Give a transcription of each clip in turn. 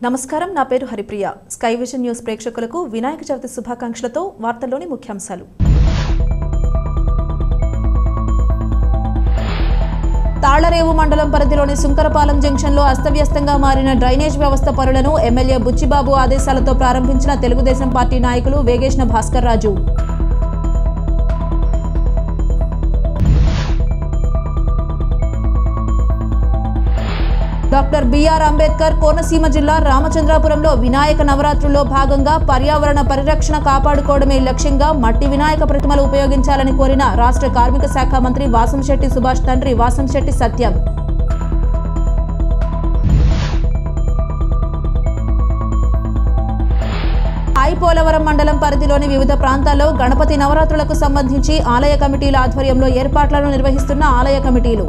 నమస్కారం నా పేరు హరిప్రియ స్కై విజన్ న్యూస్ ప్రేక్షకులకు వినాయక చవితి శుభాకాంక్షలతో వార్తల్లోని ముఖ్యాంశాలు తాళ్లరేవు మండలం పరిధిలోని సుంకరపాలెం జంక్షన్లో అస్తవ్యస్తంగా మారిన డ్రైనేజ్ వ్యవస్థ పనులను ఎమ్మెల్యే బుచ్చిబాబు ఆదేశాలతో ప్రారంభించిన తెలుగుదేశం పార్టీ నాయకులు వేగేష్ణ భాస్కర్ రాజు డాక్టర్ బిఆర్ అంబేద్కర్ కోనసీమ జిల్లా రామచంద్రాపురంలో వినాయక నవరాత్రుల్లో భాగంగా పర్యావరణ పరిరక్షణ కాపాడుకోవడమే లక్ష్యంగా మట్టి వినాయక ప్రతిమలు ఉపయోగించాలని కోరిన రాష్ట్ర కార్మిక శాఖ మంత్రి వాసంశెట్టి సుభాష్ తండ్రి వాసంశెట్టి సత్యం ఐపోలవరం మండలం పరిధిలోని వివిధ ప్రాంతాల్లో గణపతి నవరాత్రులకు సంబంధించి ఆలయ కమిటీల ఆధ్వర్యంలో ఏర్పాట్లను నిర్వహిస్తున్న ఆలయ కమిటీలు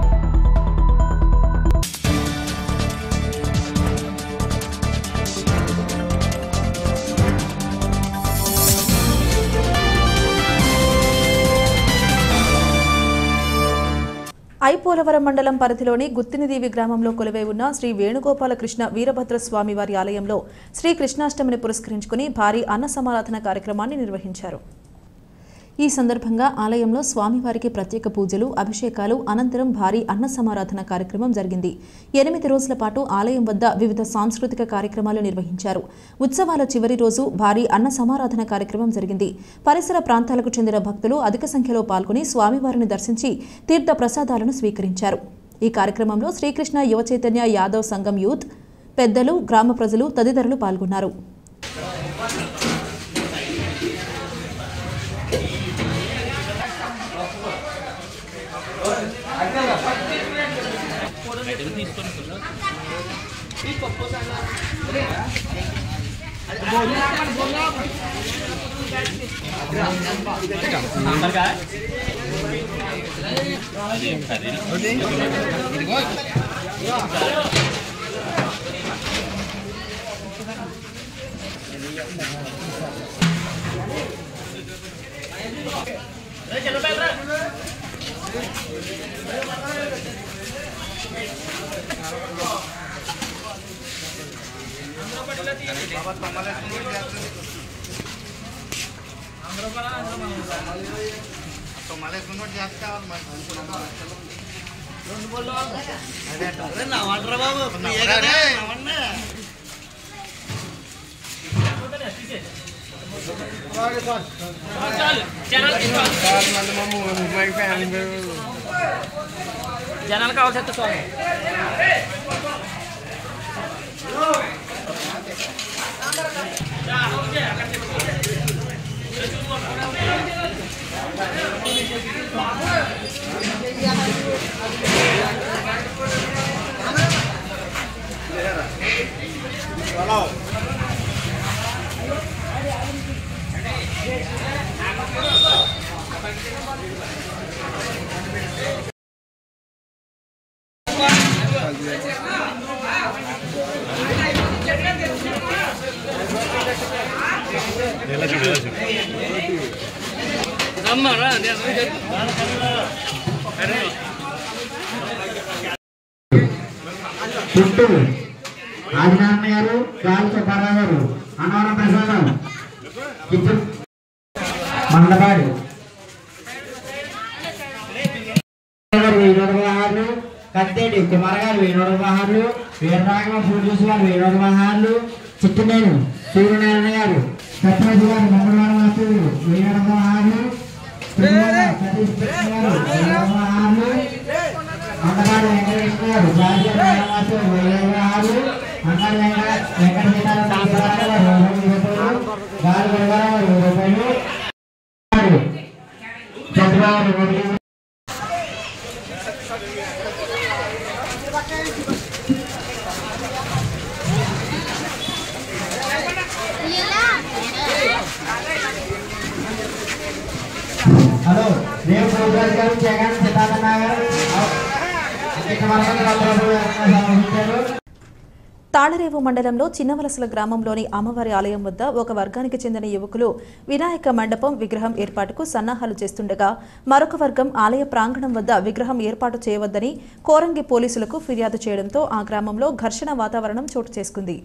ఐపోలవరం మండలం పరిధిలోని గుత్తినిదీవి గ్రామంలో కొలువై ఉన్న శ్రీ వేణుగోపాలకృష్ణ వీరభద్ర స్వామి వారి ఆలయంలో శ్రీ కృష్ణాష్టమిని పురస్కరించుకుని భారీ అన్న సమారాధన కార్యక్రమాన్ని నిర్వహించారు ఈ సందర్భంగా ఆలయంలో స్వామివారికి ప్రత్యేక పూజలు అభిషేకాలు అనంతరం భారీ అన్న సమారాధన కార్యక్రమం జరిగింది ఎనిమిది రోజుల పాటు ఆలయం వద్ద వివిధ సాంస్కృతిక కార్యక్రమాలు నిర్వహించారు ఉత్సవాల చివరి రోజు భారీ అన్న సమారాధన కార్యక్రమం జరిగింది పరిసర ప్రాంతాలకు చెందిన భక్తులు అధిక సంఖ్యలో పాల్గొని స్వామివారిని దర్శించి తీర్థ ప్రసాదాలను స్వీకరించారు ఈ కార్యక్రమంలో శ్రీకృష్ణ యువ చైతన్య యాదవ్ సంఘం యూత్ పెద్దలు గ్రామ ప్రజలు తదితరులు పాల్గొన్నారు జనాలు కావాల్సి స్వామి రమ్మరా చుట్టూ ఆదినారాయణ గారు గాలి సుబ్బారావు గారు అన్నవరం ప్రసాదం చిత్తూరు మండపాడు గారు వెయ్యి నూట పదహారులు కత్తేటి కుమార్ గారు వెయ్యి నూట పదహారులు వీరరాఘవ ప్రొడ్యూస్ గారు వెయ్యి నూట పదహారులు చిట్టునేరు సూర్యనారాయణ గారు సత్యరాజు గారు మంగళవారం మాస్టర్ వెయ్యి నూట పదహారులు తిరుమల సతీష్ కృష్ణ గారు వెయ్యి నూట పదహారులు అండగాడు వెంకటకృష్ణ గారు జాతీయ న్యాయవాసి వెయ్యి ఆరు అండగాడు వెంకట వెంకట సీతారాం నాగరాజు గారు వెయ్యి రూపాయలు గాలి గంగారావు గారు వెయ్యి రూపాయలు చంద్రబాబు గారు వెయ్యి హలో రేపు పోతురాజు గారు జగన్ సిద్ధార్థ గారు ఇక్కడ మనకు సమర్పించారు తాళరేవు మండలంలో చిన్నవలసల గ్రామంలోని అమ్మవారి ఆలయం వద్ద ఒక వర్గానికి చెందిన యువకులు వినాయక మండపం విగ్రహం ఏర్పాటుకు సన్నాహాలు చేస్తుండగా మరొక వర్గం ఆలయ ప్రాంగణం వద్ద విగ్రహం ఏర్పాటు చేయవద్దని కోరంగి పోలీసులకు ఫిర్యాదు చేయడంతో ఆ గ్రామంలో ఘర్షణ వాతావరణం చోటు చేసుకుంది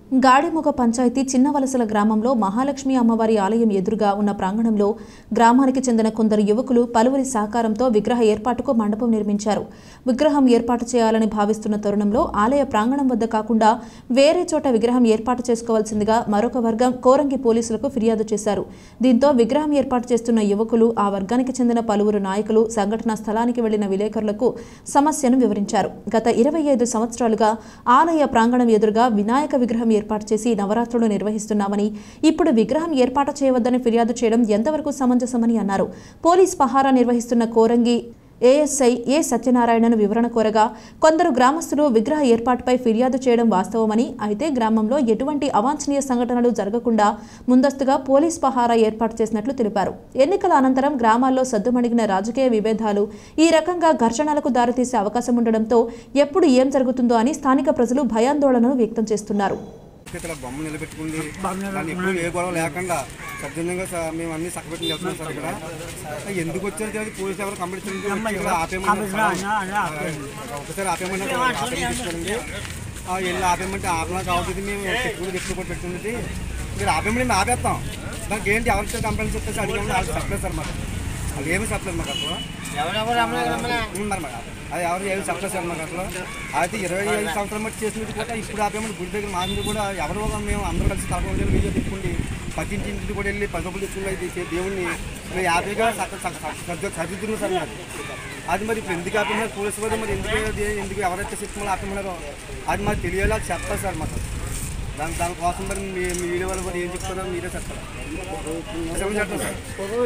గాడిమొగ పంచాయతీ చిన్నవలసల గ్రామంలో మహాలక్ష్మి అమ్మవారి ఆలయం ఎదురుగా ఉన్న ప్రాంగణంలో గ్రామానికి చెందిన కొందరు యువకులు పలువురి సహకారంతో విగ్రహ ఏర్పాటుకు మండపం నిర్మించారు విగ్రహం ఏర్పాటు చేయాలని భావిస్తున్న తరుణంలో ఆలయ ప్రాంగణం వద్ద కాకుండా వేరే చోట విగ్రహం ఏర్పాటు చేసుకోవాల్సిందిగా మరొక వర్గం కోరంగి పోలీసులకు ఫిర్యాదు చేశారు దీంతో విగ్రహం ఏర్పాటు చేస్తున్న యువకులు ఆ వర్గానికి చెందిన పలువురు నాయకులు సంఘటనా స్థలానికి వెళ్లిన విలేకరులకు సమస్యను వివరించారు గత ఇరవై ఐదు సంవత్సరాలుగా ఆలయ ప్రాంగణం ఎదురుగా వినాయక విగ్రహం ఏర్పాటు చేసి నవరాత్రులు నిర్వహిస్తున్నామని ఇప్పుడు విగ్రహం ఏర్పాటు చేయవద్దని ఫిర్యాదు చేయడం ఎంతవరకు సమంజసమని అన్నారు పోలీస్ పహారా నిర్వహిస్తున్న కోరంగి ఏఎస్ఐ ఏ సత్యనారాయణను వివరణ కోరగా కొందరు గ్రామస్తులు విగ్రహ ఏర్పాటుపై ఫిర్యాదు చేయడం వాస్తవమని అయితే గ్రామంలో ఎటువంటి అవాంఛనీయ సంఘటనలు జరగకుండా ముందస్తుగా పోలీస్ పహారా ఏర్పాటు చేసినట్లు తెలిపారు ఎన్నికల అనంతరం గ్రామాల్లో సద్దుమణిగిన రాజకీయ విభేదాలు ఈ రకంగా ఘర్షణలకు దారితీసే అవకాశం ఉండడంతో ఎప్పుడు ఏం జరుగుతుందో అని స్థానిక ప్రజలు భయాందోళనను వ్యక్తం చేస్తున్నారు ఇక్కడ బొమ్మ నిలబెట్టుకుంది దాన్ని ఎప్పుడు ఏ గొడవ లేకుండా సజ్జనంగా స- మేము అన్ని చక్కబెట్టి వెళ్తున్నాం సార్ ఇక్కడ ఎందుకు వచ్చారు తెలియదు పోలీసు ఎవరు కంప్లీట్ ఇక్కడ ఆపేయమన్నారు సార్. ఆ, ఒకసారి ఆపేయమన్నారు ఆపేయమని తీసుకోండి ఆ, వెళ్ళి ఆపేయమంటే ఆపలా కావద్దు మేము పెట్టుకుని తెచ్చుకో కూడా పెట్టుకుంది మీరు ఆపేయమని మేము ఆపేస్తాం దానికి ఏంటి ఎవరికి కంప్లైంట్ చెప్పేసి అడిగాము వాళ్ళు చెప్పలేదు సార్ మాకు అది ఏమీ చెప్పలేదు మాకు అసలు ఉన్నారు మరి అది ఎవరు ఏమి చెప్పలేదు సార్ మాకు అసలు అయితే ఇరవై ఐదు సంవత్సరాలు బట్టి చేసినది కూడా ఇప్పుడు ఆపేమని గుడి దగ్గర మా మీద కూడా ఎవరు మేము అందరూ కలిసి తలకొని వీడియో తిప్పుకుండి ప్రతి ఇంటి ఇంటికి కూడా వెళ్ళి పది రూపాయలు తెచ్చుకుని అయితే చే- దేవుణ్ణి మేము యాభైగా చదువుతున్నాం సార్ మరి అది మరి ఇప్పుడు ఎందుకు ఆపేమన్నారు పోలీసు వారు మరి ఎందుకు అది ఎందుకు ఎవరైతే సిస్టంలో ఆపేమన్నారో అది మాకు తెలియాలి అది చెప్పాలి సార్ మాకు దాని దానికోసం మరి మీ మీ వీడియో వాళ్ళు మరి ఏం చెప్తారో మీరే చెప్తారు చెప్పండి సార్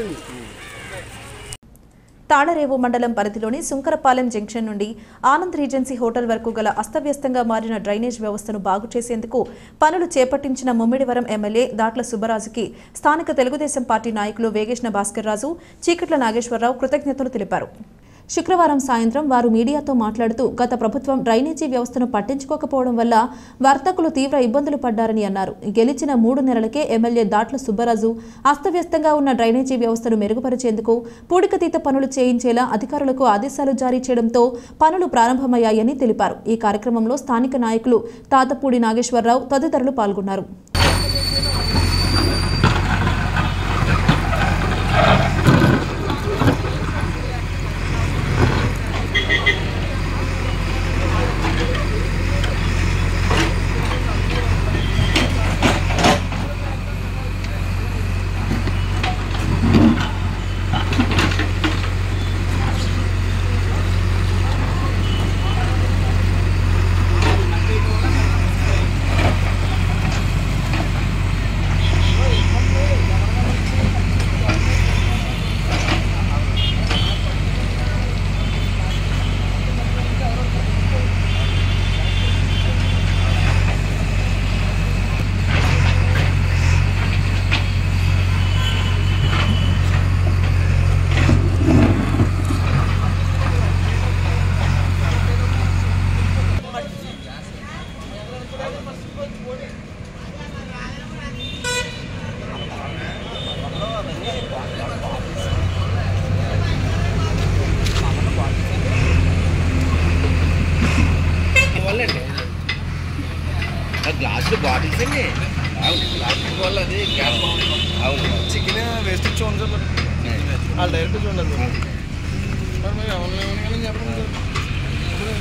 తాళరేవు మండలం పరిధిలోని సుంకరపాలెం జంక్షన్ నుండి ఆనంద్ రీజెన్సీ హోటల్ వరకు గల అస్తవ్యస్తంగా మారిన డ్రైనేజ్ వ్యవస్థను బాగు చేసేందుకు పనులు చేపట్టించిన ముమ్మిడివరం ఎమ్మెల్యే దాట్ల సుబ్బరాజుకి స్థానిక తెలుగుదేశం పార్టీ నాయకులు వేగేష్ణ భాస్కర్ రాజు చీకట్ల నాగేశ్వరరావు కృతజ్ఞతలు తెలిపారు శుక్రవారం సాయంత్రం వారు మీడియాతో మాట్లాడుతూ గత ప్రభుత్వం డ్రైనేజీ వ్యవస్థను పట్టించుకోకపోవడం వల్ల వర్తకులు తీవ్ర ఇబ్బందులు పడ్డారని అన్నారు గెలిచిన మూడు నెలలకే ఎమ్మెల్యే దాట్ల సుబ్బరాజు అస్తవ్యస్తంగా ఉన్న డ్రైనేజీ వ్యవస్థను మెరుగుపరిచేందుకు పూడికతీత పనులు చేయించేలా అధికారులకు ఆదేశాలు జారీ చేయడంతో పనులు ప్రారంభమయ్యాయని తెలిపారు ఈ కార్యక్రమంలో స్థానిక నాయకులు తాతపూడి నాగేశ్వరరావు తదితరులు పాల్గొన్నారు గ్లాసులు బాటిల్స్ అండి అవును ప్లాస్టిక్ వల్ల అది గ్యాస్ అవును చికెన్ వేస్ట్ చూడండి సార్ వాళ్ళు డైరెక్ట్ చూడండి సార్ మరి మీరు ఎవరిని ఎవరిని చెప్పండి సార్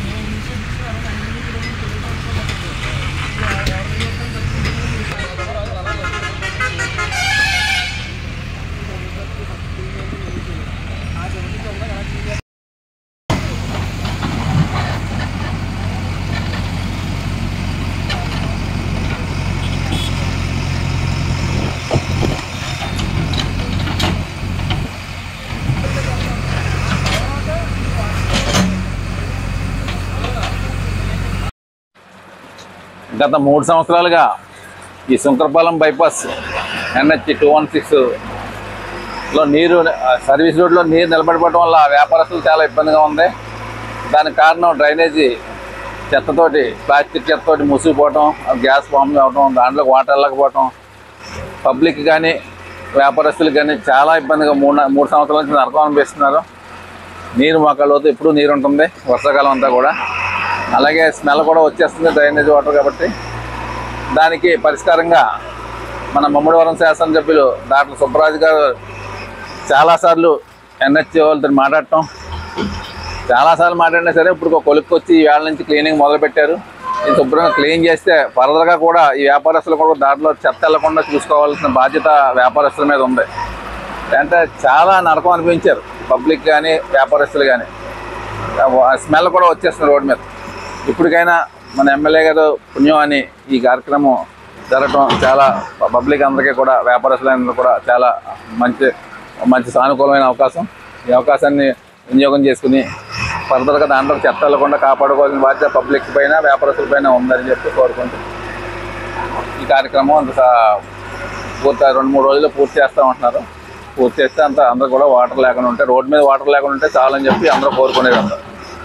గత మూడు సంవత్సరాలుగా ఈ Shankarapalem bypass NH two one సిక్స్లో నీరు ఆ, సర్వీస్ రోడ్లో నీరు నిలబడిపోవడం వల్ల వ్యాపారస్తులు చాలా ఇబ్బందిగా ఉంది దానికి కారణం డ్రైనేజీ చెత్తతోటి ప్లాస్టిక్ చెత్తతోటి మూసుకుపోవటం ఆ గ్యాస్ ఫామ్ అవ్వటం దాంట్లోకి వాటర్ వెళ్ళకపోవటం పబ్లిక్ కానీ వ్యాపారస్తులకు కానీ చాలా ఇబ్బందిగా మూడు మూడు సంవత్సరాల నుంచి నరకం అనిపిస్తున్నారు నీరు మోకాళ్ళతో ఎప్పుడూ నీరు ఉంటుంది వర్షాకాలం అంతా కూడా అలాగే స్మెల్ కూడా వచ్చేస్తుంది డ్రైనేజ్ వాటర్ కాబట్టి దానికి పరిష్కారంగా మన మమ్మడివరం శాసనసభ్యులు డాక్టర్ సుబ్బరాజు గారు చాలాసార్లు ఎన్హెచ్ వాళ్ళతో మాట్లాడటం చాలాసార్లు మాట్లాడినా సరే ఇప్పుడు ఒక కొలుక్కి వచ్చి ఈ వేళ నుంచి క్లీనింగ్ మొదలుపెట్టారు ఇది శుభ్రంగా క్లీన్ చేస్తే ఫర్దర్గా కూడా ఈ వ్యాపారస్తులు కూడా దాంట్లో చెత్త వెళ్లకుండా చూసుకోవాల్సిన బాధ్యత వ్యాపారస్తుల మీద ఉంది అంటే చాలా నరకం అనిపించారు పబ్లిక్ కానీ వ్యాపారస్తులు కానీ స్మెల్ కూడా వచ్చేస్తుంది రోడ్డు మీద ఇప్పటికైనా మన ఎమ్మెల్యే గారు పుణ్యం అని ఈ కార్యక్రమం జరగటం చాలా పబ్లిక్ అందరికీ కూడా వ్యాపారస్తులందరూ కూడా చాలా మంచి మంచి సానుకూలమైన అవకాశం ఈ అవకాశాన్ని వినియోగం చేసుకుని ఫర్దర్గా దాంట్లో చెత్త వెళ్లకుండా కాపాడుకోవాల్సిన బాధ్యత పబ్లిక్ పైన వ్యాపారస్తుల పైన ఉందని చెప్పి కోరుకుంటూ ఈ కార్యక్రమం అంత సా- పూర్తి రెండు మూడు రోజుల్లో పూర్తి చేస్తామంటున్నారు పూర్తి చేస్తే అంత అందరూ కూడా వాటర్ లేకుండా ఉంటే రోడ్డు మీద వాటర్ లేకుండా ఉంటే చాలని చెప్పి అందరూ కోరుకునేది అందరూ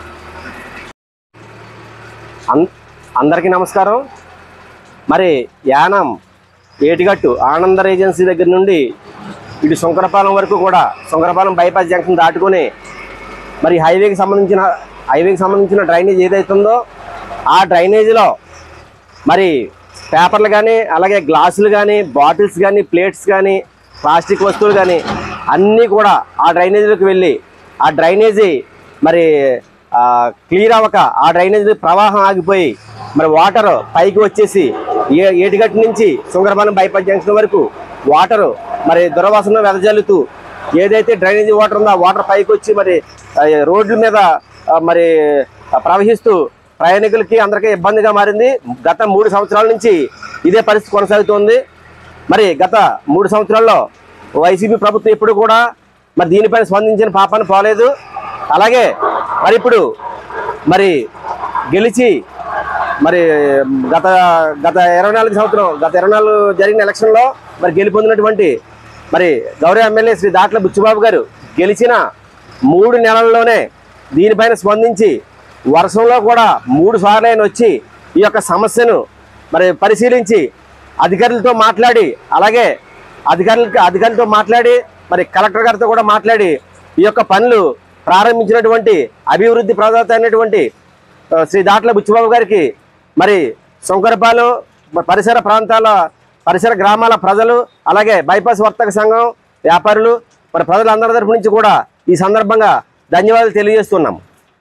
అన్- అందరికీ నమస్కారం మరి యానం ఏటిగట్టు ఆనందర్ ఏజెన్సీ దగ్గర నుండి ఇటు శంకరపాలెం వరకు కూడా శంకరపాలెం బైపాస్ జంక్షన్ దాటుకొని మరి హైవేకి సంబంధించిన హైవేకి సంబంధించిన డ్రైనేజ్ ఏదైతుందో ఆ డ్రైనేజీలో మరి పేపర్లు కానీ అలాగే గ్లాసులు కానీ బాటిల్స్ కానీ ప్లేట్స్ కానీ ప్లాస్టిక్ వస్తువులు కానీ అన్నీ కూడా ఆ డ్రైనేజీలోకి వెళ్ళి ఆ డ్రైనేజీ మరి ఆ, క్లియర్ అవ్వక ఆ డ్రైనేజీ ప్రవాహం ఆగిపోయి మరి వాటర్ పైకి వచ్చేసి ఏ ఏటిగట్టు నుంచి సుంగరపాలెం బైపాస్ జంక్షన్ వరకు వాటర్ మరి దురవాసన వెదజల్లుతూ ఏదైతే డ్రైనేజీ వాటర్ ఉందో ఆ వాటర్ పైకి వచ్చి మరి ఆ, రోడ్ల మీద ఆ, మరి ఆ, ప్రవహిస్తూ ప్రయాణికులకి అందరికీ ఇబ్బందిగా మారింది గత మూడు సంవత్సరాల నుంచి ఇదే పరిస్థితి కొనసాగుతోంది మరి గత మూడు సంవత్సరాల్లో వైసీపీ ప్రభుత్వం ఎప్పుడు కూడా మరి దీనిపైన స్పందించిన పాపాన్ని పోలేదు అలాగే మరి ఇప్పుడు మరి గెలిచి మరి గత గత ఇరవై నాలుగు సంవత్సరం గత ఇరవై నాలుగు జరిగిన ఎలక్షన్లో మరి గెలుపొందినటువంటి మరి గౌరవ ఎమ్మెల్యే శ్రీ దాట్ల బుచ్చిబాబు గారు గెలిచిన మూడు నెలల్లోనే దీనిపైన స్పందించి వర్షంలో కూడా మూడు సార్లు ఆయన వచ్చి ఈ యొక్క సమస్యను మరి పరిశీలించి అధికారులతో మాట్లాడి అలాగే అధికారులకి అధికారులతో మాట్లాడి మరి కలెక్టర్ గారితో కూడా మాట్లాడి ఈ యొక్క పనులు ప్రారంభించినటువంటి అభివృద్ధి ప్రదాత అయినటువంటి ఆ, శ్రీ దాట్ల బుచ్చిబాబు గారికి మరి శంకరపాలెం మ- పరిసర ప్రాంతాల పరిసర గ్రామాల ప్రజలు అలాగే బైపాస్ వర్తక సంఘం వ్యాపారులు మరి ప్రజలందరి తరపు నుంచి కూడా ఈ సందర్భంగా ధన్యవాదాలు తెలియజేస్తున్నాం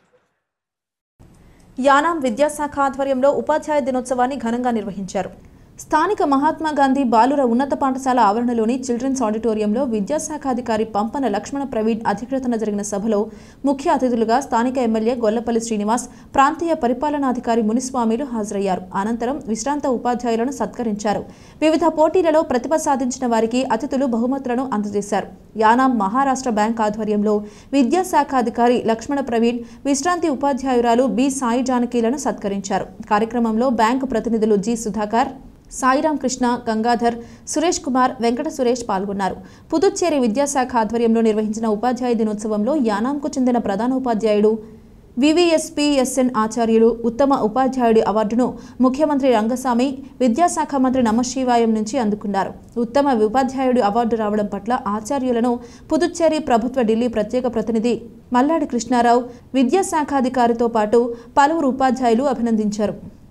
యానాం విద్యాశాఖ ఆధ్వర్యంలో ఉపాధ్యాయ దినోత్సవాన్ని ఘనంగా నిర్వహించారు స్థానిక మహాత్మా గాంధీ బాలుర ఉన్నత పాఠశాల ఆవరణలోని చిల్డ్రన్స్ ఆడిటోరియంలో విద్యాశాఖ అధికారి పంపన లక్ష్మణ ప్రవీణ్ అధ్యక్షతన జరిగిన సభలో ముఖ్య అతిథులుగా స్థానిక ఎమ్మెల్యే గొల్లపల్లి శ్రీనివాస్ ప్రాంతీయ పరిపాలనాధికారి మునిస్వామిలు హాజరయ్యారు అనంతరం విశ్రాంత ఉపాధ్యాయులను సత్కరించారు వివిధ పోటీలలో ప్రతిభ సాధించిన వారికి అతిథులు బహుమతులను అందజేశారు యానాం మహారాష్ట్ర బ్యాంక్ ఆధ్వర్యంలో విద్యాశాఖ అధికారి లక్ష్మణ ప్రవీణ్ విశ్రాంతి ఉపాధ్యాయురాలు బి సాయి జానకీలను సత్కరించారు కార్యక్రమంలో బ్యాంకు ప్రతినిధులు జి సుధాకర్ సాయిరాం కృష్ణ గంగాధర్ సురేష్ కుమార్ వెంకట సురేష్ పాల్గొన్నారు పుదుచ్చేరి విద్యాశాఖ ఆధ్వర్యంలో నిర్వహించిన ఉపాధ్యాయ దినోత్సవంలో యానాంకు చెందిన ప్రధాన ఉపాధ్యాయుడు వివిఎస్పిఎస్ఎన్ ఆచార్యులు ఉత్తమ ఉపాధ్యాయుడి అవార్డును ముఖ్యమంత్రి రంగస్వామి విద్యాశాఖ మంత్రి నమశివాయం నుంచి అందుకున్నారు ఉత్తమ ఉపాధ్యాయుడి అవార్డు రావడం పట్ల ఆచార్యులను పుదుచ్చేరి ప్రభుత్వ ఢిల్లీ ప్రత్యేక ప్రతినిధి మల్లాడి కృష్ణారావు విద్యాశాఖాధికారితో పాటు పలువురు ఉపాధ్యాయులు అభినందించారు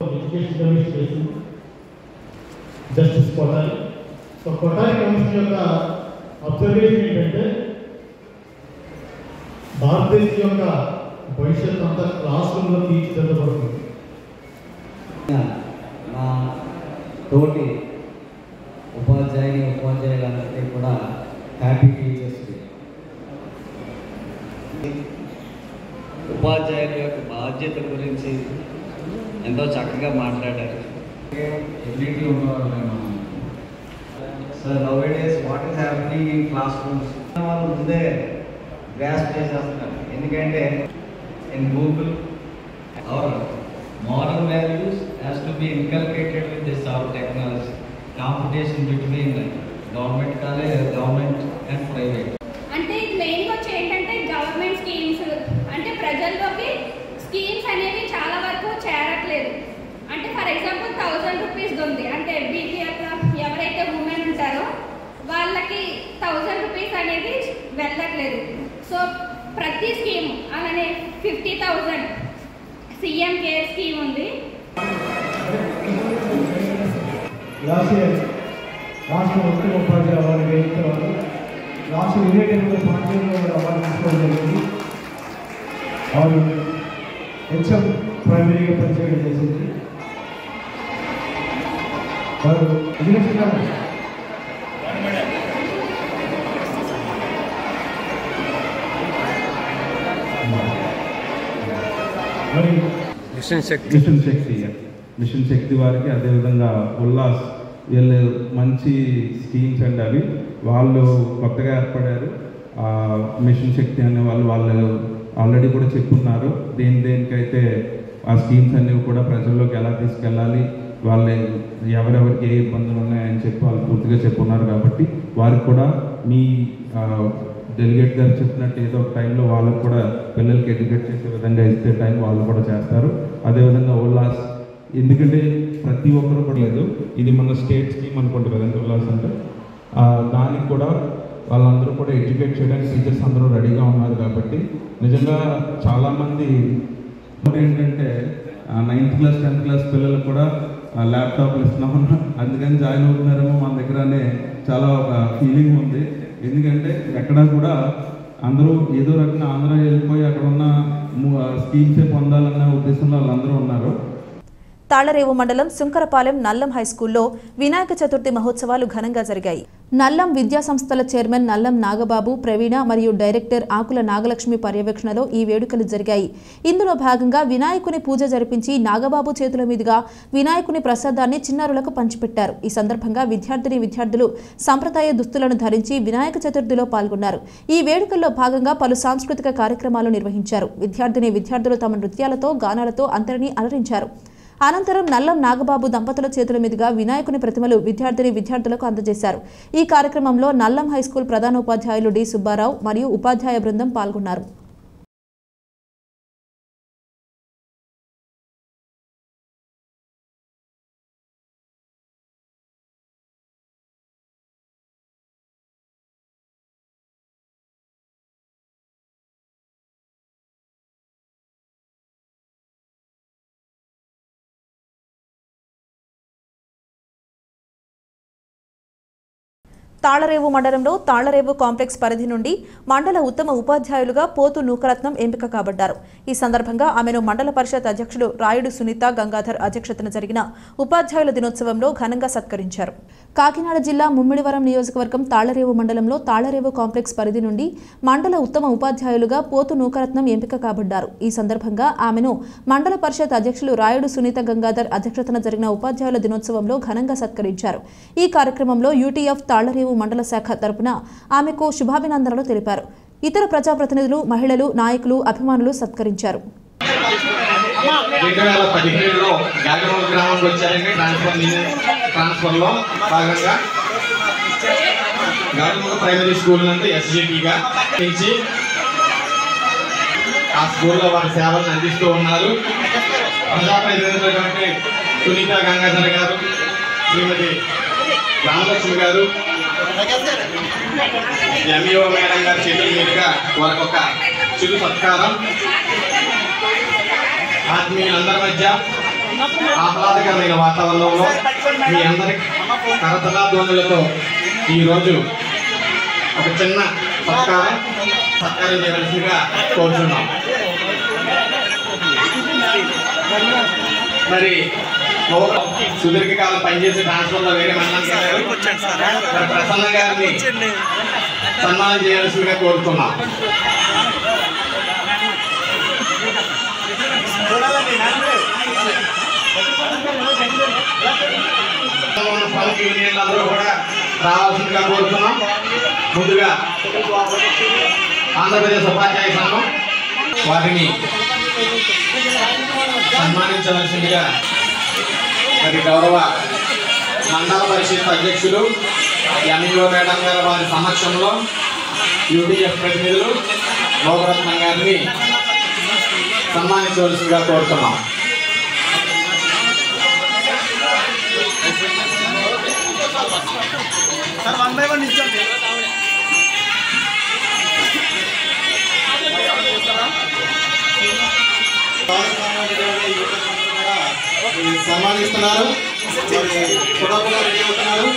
justice Kothari so Kothari commission యొక్క అబ్జర్వేషన్ ఏంటంటే భారతదేశం యొక్క భవిష్యత్తు అంతా క్లాస్ రూమ్లో తీర్చిదిద్దబడుతుంది మా తోటి ఉపాధ్యాయుని ఉపాధ్యాయులందరికీ కూడా హ్యాపీ టీచర్స్ డే ఉపాధ్యాయుల యొక్క బాధ్యత గురించి ఎంతో చక్కగా మాట్లాడారు ఎబిలిటీ ఉన్నవాళ్ళు మనం sir nowadays what is happening in classrooms వాళ్ళు ముందే గ్రాస్ చేసేస్తున్నారు ఎందుకంటే in Google our moral values has to be inculcated with this our technology competition between government college government and private అంటే ఇది మెయిన్గా వచ్చి ఏంటంటే గవర్నమెంట్ స్కీమ్స్ అంటే ప్రజల్లోకి స్కీమ్స్ అనేవి చాలా వరకు చేరట్లేదు అంటే ఫర్ ఎగ్జాంపుల్ థౌజండ్ రూపీస్ ఉంది అంటే బీపీ అట్లా ఎవరైతే ఉమెన్ ఉంటారో వాళ్ళకి థౌజండ్ రూపీస్ అనేది వెళ్ళట్లేదు సో ప్రతి స్కీమ్ అలానే fifty thousand CM care scheme ఉంది లాస్ట్ ఇయర్ రాష్ట్ర ఉత్తమ ఉపాధ్యాయ అవార్డు గ్రహించేవారు లాస్ట్ ఇరవై ఎనిమిది పాఠశాలలో అవార్డు తీసుకోవడం జరిగింది వారు హెచ్ఎం ప్రైమరీగా పనిచేయడం చేసింది వారు ఎడ్యుకేషన్ గారు మరి mission Shakti mission Shakti mission Shakti వారికి అదేవిధంగా ఉల్లాస్ వీళ్ళు మంచి స్కీమ్స్ అండి అవి వాళ్ళు కొత్తగా ఏర్పడారు ఆ మిషన్ శక్తి అనే వాళ్ళు వాళ్ళు ఆల్రెడీ కూడా చెప్పున్నారు దేని దేనికైతే ఆ స్కీమ్స్ అన్నీ కూడా ప్రజల్లోకి ఎలా తీసుకెళ్ళాలి వాళ్ళ ఎవరెవరికి ఏ ఇబ్బందులు ఉన్నాయని చెప్పి వాళ్ళు పూర్తిగా చెప్పున్నారు కాబట్టి వారికి కూడా మీ ఆ, డెలిగేట్ గారు చెప్పినట్టు ఏదో ఒక టైంలో వాళ్ళకు కూడా పిల్లలకి ఎడ్యుకేట్ చేసే విధంగా ఇస్తే టైం వాళ్ళు కూడా చేస్తారు అదేవిధంగా ఉల్లాస్ ఎందుకంటే ప్రతి ఒక్కరు కూడా లేదు ఇది మన స్టేట్ స్కీమ్ అనుకుంటారు కదండి ఉల్లాస్ అంటే ఆ, దానికి కూడా వాళ్ళందరూ కూడా ఎడ్యుకేట్ చేయడానికి టీచర్స్ అందరూ రెడీగా ఉన్నారు కాబట్టి నిజంగా చాలామంది ఏంటంటే నైన్త్ క్లాస్ టెన్త్ క్లాస్ పిల్లలకు కూడా ల్యాప్టాప్లు ఇస్తున్నాం అందుకని జాయిన్ అవుతున్నారేమో మన దగ్గర అనే చాలా ఒక ఫీలింగ్ ఉంది ఎందుకంటే ఎక్కడా కూడా అందరూ ఏదో రకంగా ఆంధ్ర వెళ్ళిపోయి అక్కడ ఉన్న స్కీమ్సే పొందాలన్న ఉద్దేశంలో వాళ్ళందరూ ఉన్నారు తాళ్లరేవు మండలం సుంకరపాలెం నల్లం హైస్కూల్లో వినాయక చతుర్థి మహోత్సవాలు ఘనంగా జరిగాయి నల్లం విద్యా సంస్థల చైర్మన్ నల్లం నాగబాబు ప్రవీణ మరియు డైరెక్టర్ ఆకుల నాగలక్ష్మి పర్యవేక్షణలో ఈ వేడుకలు జరిగాయి ఇందులో భాగంగా వినాయకుని పూజ జరిపించి నాగబాబు చేతుల మీదుగా వినాయకుని ప్రసాదాన్ని చిన్నారులకు పంచిపెట్టారు ఈ సందర్భంగా విద్యార్థిని విద్యార్థులు సంప్రదాయ దుస్తులను ధరించి వినాయక చతుర్థిలో పాల్గొన్నారు ఈ వేడుకల్లో భాగంగా పలు సాంస్కృతిక కార్యక్రమాలు నిర్వహించారు విద్యార్థిని విద్యార్థులు తమ నృత్యాలతో గానాలతో అందరినీ అలరించారు అనంతరం నల్లం నాగబాబు దంపతుల చేతుల మీదుగా వినాయకుని ప్రతిమలు విద్యార్థిని విద్యార్థులకు అందజేశారు ఈ కార్యక్రమంలో నల్లం హైస్కూల్ ప్రధానోపాధ్యాయులు డి సుబ్బారావు మరియు ఉపాధ్యాయ బృందం పాల్గొన్నారు తాళరేవు మండలంలో తాళరేవు కాంప్లెక్స్ పరిధి నుండి మండల ఉత్తమ ఉపాధ్యాయులుగా పోతు నూకరత్నం ఎంపిక కాబడ్డారు ఈ సందర్భంగా ఆమెను మండల పరిషత్ అధ్యక్షుడు రాయుడు సునీత గంగాధర్ అధ్యక్షతన జరిగిన ఉపాధ్యాయుల దినోత్సవంలో ఘనంగా సత్కరించారు కాకినాడ జిల్లా ముమ్మిడివరం నియోజకవర్గం తాళరేవు మండలంలో తాళరేవు కాంప్లెక్స్ పరిధి నుండి మండల ఉత్తమ ఉపాధ్యాయులుగా పోతు నూకరత్నం ఎంపిక కాబడ్డారు ఈ సందర్భంగా ఆమెను మండల పరిషత్ అధ్యక్షులు రాయుడు సునీత గంగాధర్ అధ్యక్షతన జరిగిన ఉపాధ్యాయుల దినోత్సవంలో ఘనంగా సత్కరించారు ఈ కార్యక్రమంలో యూటీఎఫ్ తాళ్లరేవు మండల శాఖ తరపున ఆమెకు శుభాభినందనలు తెలిపారు ఇతర ప్రజాప్రతినిధులు మహిళలు నాయకులు అభిమానులు సత్కరించారు రెండు వేల పదిహేడులో గాజనూరు గ్రామానికి వచ్చారండి ట్రాన్స్ఫర్ ట్రాన్స్ఫర్లో భాగంగా గాజనూరు ప్రైమరీ స్కూల్ నుండి ఎస్జిటిగా నుంచి ఆ స్కూల్లో వారి సేవలను అందిస్తూ ఉన్నారు ప్రజాప్రతినిధులైనటువంటి సునీత గంగాధర్ గారు శ్రీమతి రామలక్ష్మి గారు ఎంఈఓ మేడం గారి చేతుల మీదుగా వారికి ఒక చిరు సత్కారం ఆత్మీయులందరి మధ్య ఆహ్లాదకరమైన వాతావరణంలో మీ అందరి కరతలా ధ్వనులతో ఈరోజు ఒక చిన్న సత్కారం సత్కారం చేయవలసిందిగా కోరుతున్నాం మరి ఒక సుదీర్ఘకాలం పనిచేసి ట్రాన్స్ఫర్లో వేరే మండలానికి వెళ్ళారు మరి ప్రసన్న గారిని సన్మానం చేయాల్సిందిగా కోరుతున్నాం ఉన్న ప్రముఖ యూనియన్లు అందరూ కూడా రావాల్సిందిగా కోరుతున్నాం ముందుగా ఆంధ్రప్రదేశ్ ఉపాధ్యాయ సంఘం వారిని సన్మానించవలసిందిగా మరి గౌరవ మండల పరిషత్ అధ్యక్షులు ఎంఈఓ మేడం గారు వారి సమక్షంలో యూడిఎఫ్ ప్రతినిధులు లోకరత్నం గారిని సన్మానించవలసిందిగా కోరుతున్నాం సార్ వన్ బై వన్ ఇచ్చండి సన్మానిస్తున్నారు ఫోటోలు కూడా రెడీ అవుతున్నారు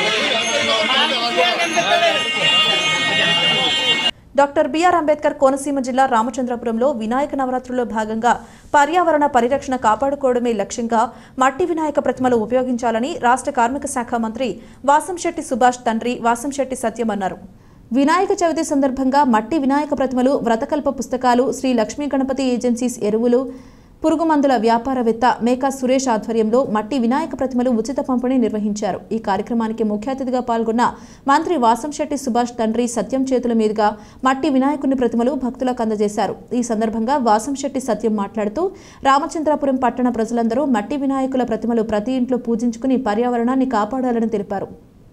డాక్టర్ బిఆర్ అంబేద్కర్ కోనసీమ జిల్లా రామచంద్రపురంలో వినాయక నవరాత్రుల్లో భాగంగా పర్యావరణ పరిరక్షణ కాపాడుకోవడమే లక్ష్యంగా మట్టి వినాయక ప్రతిమలు ఉపయోగించాలని రాష్ట్ర కార్మిక శాఖ మంత్రి వాసంశెట్టి సుభాష్ తండ్రి వాసంశెట్టి సత్యం అన్నారు వినాయక చవితి సందర్భంగా మట్టి వినాయక ప్రతిమలు వ్రతకల్ప పుస్తకాలు శ్రీ లక్ష్మీ గణపతి ఏజెన్సీస్ ఎరువులు పురుగుమందుల వ్యాపారవేత్త మేకా సురేష్ ఆధ్వర్యంలో మట్టి వినాయక ప్రతిమలు ఉచిత పంపిణీ నిర్వహించారు ఈ కార్యక్రమానికి ముఖ్య అతిథిగా పాల్గొన్న మంత్రి వాసంశెట్టి సుభాష్ తండ్రి సత్యం చేతుల మీదుగా మట్టి వినాయకుని ప్రతిమలు భక్తులకు అందజేశారు ఈ సందర్భంగా వాసంశెట్టి సత్యం మాట్లాడుతూ రామచంద్రపురం పట్టణ ప్రజలందరూ మట్టి వినాయకుల ప్రతిమలు ప్రతి ఇంట్లో పూజించుకుని పర్యావరణాన్ని కాపాడాలని తెలిపారు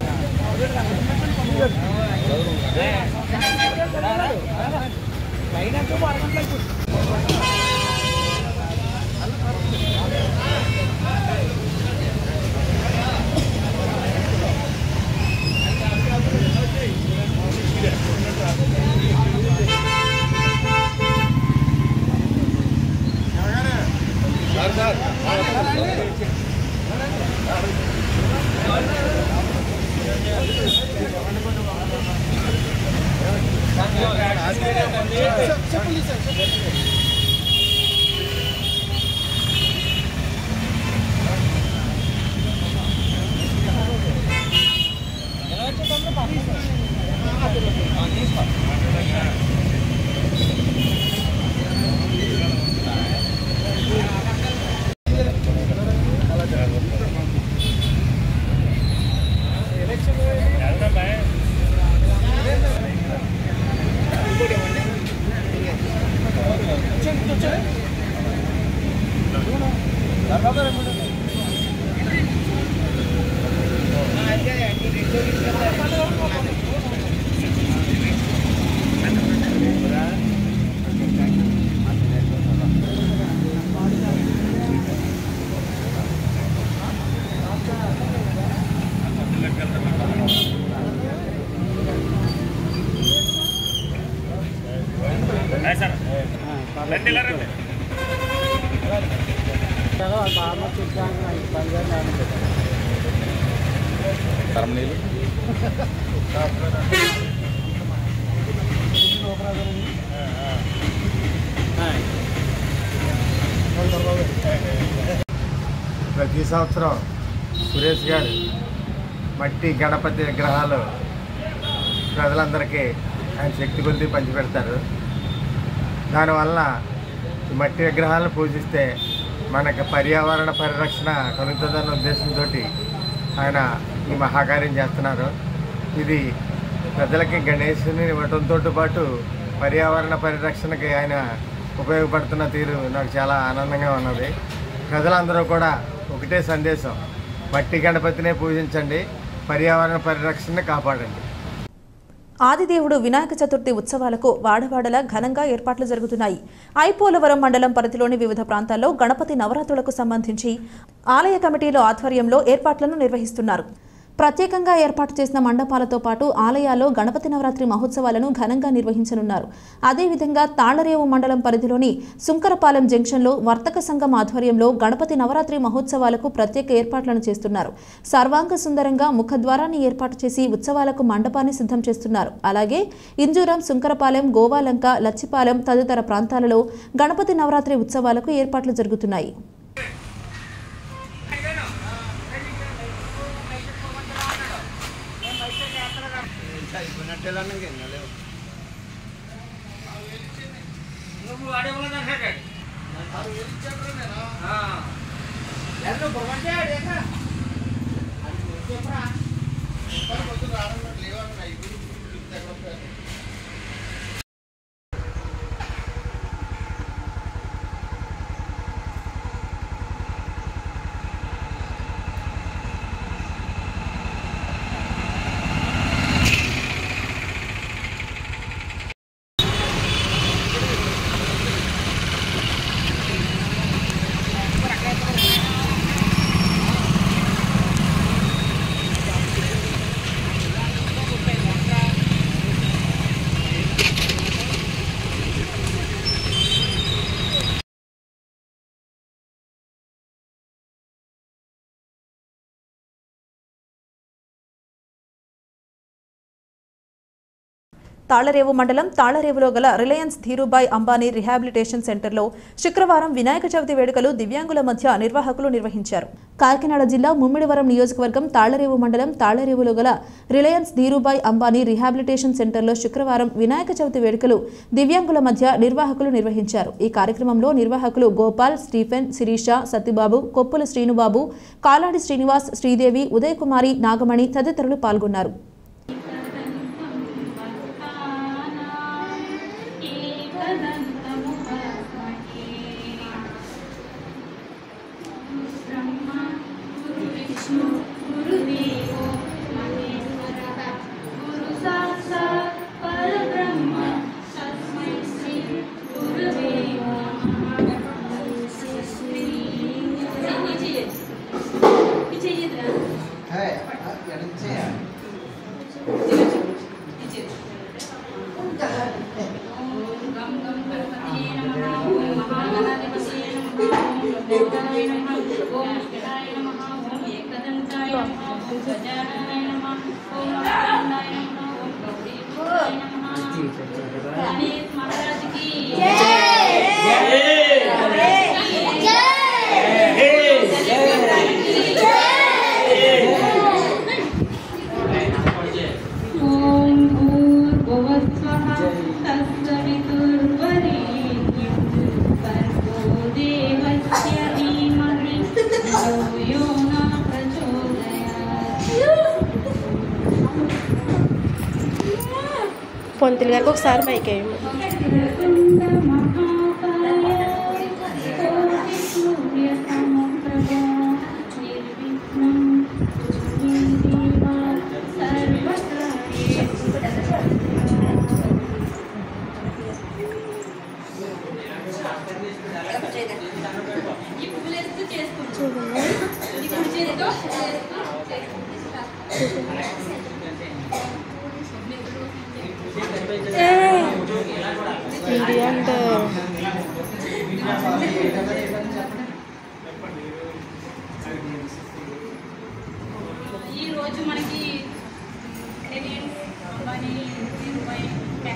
ప్రతి సంవత్సరం సురేష్ గారు మట్టి గణపతి విగ్రహాలు ప్రజలందరికీ ఆయన శక్తి కొద్ది పంచిపెడతారు దానివల్ల ఈ మట్టి విగ్రహాలను పూజిస్తే మనకి పర్యావరణ పరిరక్షణ కలుగుతుందన్న ఉద్దేశంతో ఆయన ఈ మహాకార్యం చేస్తున్నారు ఇది ప్రజలకి గణేశుని ఇవ్వడంతో పాటు పర్యావరణ పరిరక్షణకి ఆయన ఉపయోగపడుతున్న తీరు నాకు చాలా ఆనందంగా ఉన్నది ప్రజలందరూ కూడా ఒకటే సందేశం మట్టి గణపతినే పూజించండి పర్యావరణ పరిరక్షణని కాపాడండి ఆదిదేవుడు వినాయక చతుర్థి ఉత్సవాలకు వాడవాడల ఘనంగా ఏర్పాట్లు జరుగుతున్నాయి ఐపోలవరం మండలం పరిధిలోని వివిధ ప్రాంతాల్లో గణపతి నవరాత్రులకు సంబంధించి ఆలయ కమిటీల ఆధ్వర్యంలో ఏర్పాట్లను నిర్వహిస్తున్నారు ప్రత్యేకంగా ఏర్పాటు చేసిన మండపాలతో పాటు ఆలయాల్లో గణపతి నవరాత్రి మహోత్సవాలను ఘనంగా నిర్వహించనున్నారు అదేవిధంగా తాళ్లరేవు మండలం పరిధిలోని సుంకరపాలెం జంక్షన్లో వర్తక సంఘం ఆధ్వర్యంలో గణపతి నవరాత్రి మహోత్సవాలకు ప్రత్యేక ఏర్పాట్లను చేస్తున్నారు సర్వాంగ సుందరంగా ముఖద్వారాన్ని ఏర్పాటు చేసి ఉత్సవాలకు మండపాన్ని సిద్ధం చేస్తున్నారు అలాగే ఇంజూరం సుంకరపాలెం గోవాలంక లచ్చిపాలెం తదితర ప్రాంతాలలో గణపతి నవరాత్రి ఉత్సవాలకు ఏర్పాట్లు జరుగుతున్నాయి తాళరేవు మండలం తాళరేవులో గల రిలయన్స్ ధీరుబాయ్ అంబానీ రిహాబిలిటేషన్ సెంటర్లో శుక్రవారం వినాయక చవితి వేడుకలు దివ్యాంగుల మధ్య నిర్వాహకులు నిర్వహించారు కాకినాడ జిల్లా ముమ్మిడివరం నియోజకవర్గం తాళరేవు మండలం తాళరేవులో గల రిలయన్స్ ధీరుబాయ్ అంబానీ రిహాబిలిటేషన్ సెంటర్లో శుక్రవారం వినాయక చవితి వేడుకలు దివ్యాంగుల మధ్య నిర్వాహకులు నిర్వహించారు ఈ కార్యక్రమంలో నిర్వాహకులు గోపాల్ స్టీఫెన్ శిరీష సత్యబాబు కొప్పుల శ్రీనుబాబు కాలాడి శ్రీనివాస్ శ్రీదేవి ఉదయ్ కుమారి నాగమణి తదితరులు పాల్గొన్నారు ఓం భూర్భువస్వః తత్సవితుర్వరేణ్యం భర్గో దేవస్య ధీమహి ధియో యో న ప్రచోదయాత్ పొంతులు గారికి ఒకసారి మైక్ వేయండి వక్రతుండ మహాకాయ కోటి సూర్య సమప్రభా నిర్విఘ్నం కురు మే దేవా సర్వకార్యేషు ఈ పువ్వులేస్తూ చేసుకుంటూ ఈ కుడి చేతితో ఇండియా అంటే ఈ రోజు మనకి రిలయన్స్ అంబానీ దీనిపై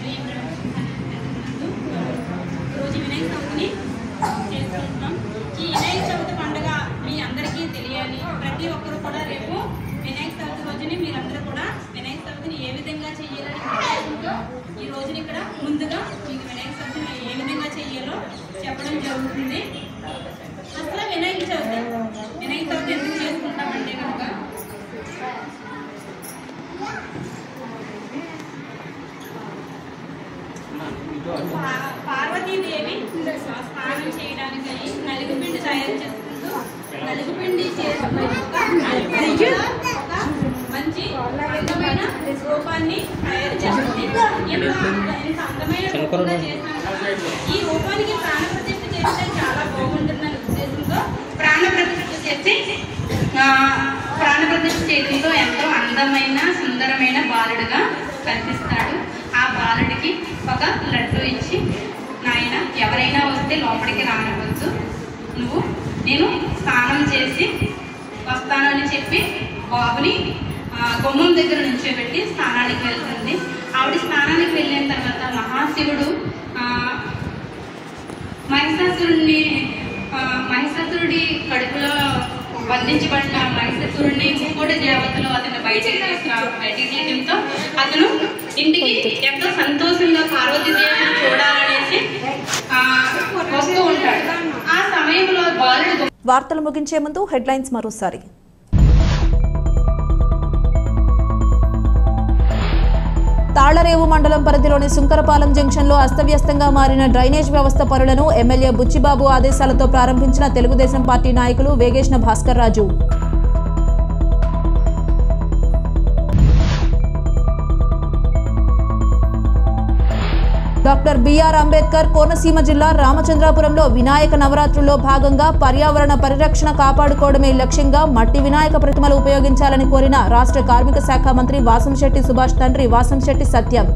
రోజు వినాయక చవితిని చేసుకుంటున్నాం ఈ వినాయక చవితి పండుగ మీ అందరికీ తెలియాలి ప్రతి ఒక్కరు కూడా రేపు వినాయక చవితి రోజుని మీరందరూ కూడా వినాయక చవితిని ఏ విధంగా చేయాలని ఉద్దేశంతో ఈ రోజుని ఇక్కడ ముందుగా మీకు వినాయక చవితిని ఏ విధంగా చేయాలో చెప్పడం జరుగుతుంది అసలు వినాయక చవితి వినాయక చవితి ఎందుకు చేసుకుంటామంటే కనుక పా- పార్వతీదేవి స్నానం చేయడానికి నలుగుపిండి తయారు చేసుకుంటూ నలుగుపిండి చేసుకుని ఒక మంచి అందమైన రూపాన్ని తయారు చేస్తుంది ఇంత అంద- ఇంత అందమైన రూపంగా చేసినాక ఈ రూపానికి ప్రాణ ప్రతిష్ఠ చేస్తే చాలా బాగుంటుందనే ఉద్దేశంతో ప్రాణ ప్రతిష్ఠ చేసి ఆ, ప్రాణ ప్రతిష్ఠ చేయడంతో ఎంతో అందమైన సుందరమైన బాలుడుగా కనిపిస్తాడు ఆ బాలుడికి ఒక లడ్డు ఇచ్చి నాయన ఎవరైనా వస్తే లోపలికి రానివ్వద్దు నువ్వు నేను స్నానం చేసి వస్తానని చెప్పి బాబుని ఆ, గుమ్మం దగ్గర నుంచోబెట్టి స్నానానికి వెళ్తుంది ఆవిడ స్నానానికి వెళ్ళిన తర్వాత మహాశివుడు ఆ, మహిషాసురుడిని ఆ, మహిషాసురుడి కడుపులో బంధించబడిన మహిషాసురుడిని ముక్కోటి దేవతలు అతను బయటికి తీసుకురా బయటికి తీయడంతో అతను ఇంటికి ఎంతో సంతోషంగా పార్వతీదేవిని చూడాలనేసి ఆ, వస్తూ ఉంటాడు ఆ సమయంలో బాలుడు వార్తలు ముగించే ముందు హెడ్లైన్స్ మరోసారి తాళ్లరేవు మండలం పరిధిలోని సుంకరపాలెం జంక్షన్లో అస్తవ్యస్తంగా మారిన డ్రైనేజ్ వ్యవస్థ పనులను ఎమ్మెల్యే బుచ్చిబాబు ఆదేశాలతో ప్రారంభించిన తెలుగుదేశం పార్టీ నాయకులు వేగేష్ణ భాస్కర్ రాజు డాక్టర్ బిఆర్ అంబేద్కర్ కోనసీమ జిల్లా రామచంద్రాపురంలో వినాయక నవరాత్రుల్లో భాగంగా పర్యావరణ పరిరక్షణ కాపాడుకోవడమే లక్ష్యంగా మట్టి వినాయక ప్రతిమలు ఉపయోగించాలని కోరిన రాష్ట్ర కార్మిక శాఖ మంత్రి వాసంశెట్టి సుభాష్ తండ్రి వాసంశెట్టి సత్యం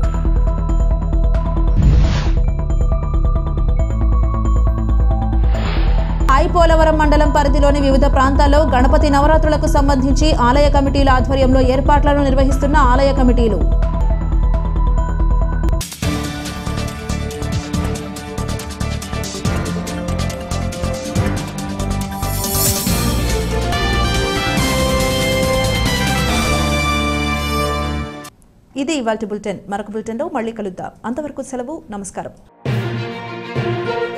ఐపోలవరం మండలం పరిధిలోని వివిధ ప్రాంతాల్లో గణపతి నవరాత్రులకు సంబంధించి ఆలయ కమిటీల ఆధ్వర్యంలో ఏర్పాట్లను నిర్వహిస్తున్న ఆలయ కమిటీలు ఇది ఇవాళ బులెటిన్ మరొక బులెటిన్లో మళ్ళీ కలుద్దాం అంతవరకు సెలవు నమస్కారం